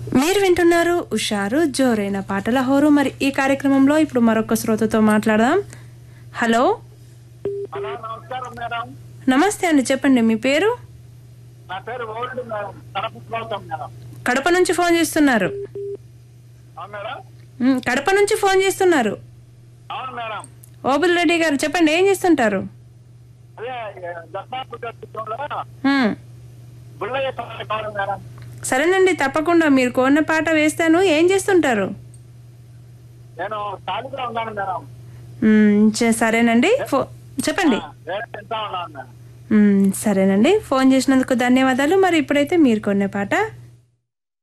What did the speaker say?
మీరు వింటున్నారు ఉషారు జోరైన పాటల హోరు మరి ఈ కార్యక్రమంలో ఇప్పుడు మరొక శ్రోతతో మాట్లాడదాం హలో హలో నమస్కారం మేడం నమస్తే అండి చెప్పండి మీ పేరు నా పేరు ఓల్డ్ మేడం కడప గౌతమ్ మేడం కడప నుంచి ఫోన్ చేస్తున్నారు అవును మేడం మ్, కడప నుంచి ఫోన్ చేస్తున్నారు అవును మేడం ఓబుల్ రెడ్డి గారు చెప్పండి ఏం చేస్తుంటారు అదే దశాపుర చిత్రంలో మ్, బుల్లయ్య పాట కావాలి మేడం సరేనండి తప్పకుండా మీరు కోరిన పాట వేస్తాను ఏం చేస్తుంటారు నేను ఖాళీగా ఉన్నాను మేడం మ్, చ- సరేనండి ఫో చెప్పండి వేరే తింటా ఉన్నాను మేడం మ్, సరేనండి ఫోన్ చేసినందుకు ధన్యవాదాలు మరి ఇప్పుడైతే మీరు కొనే పాట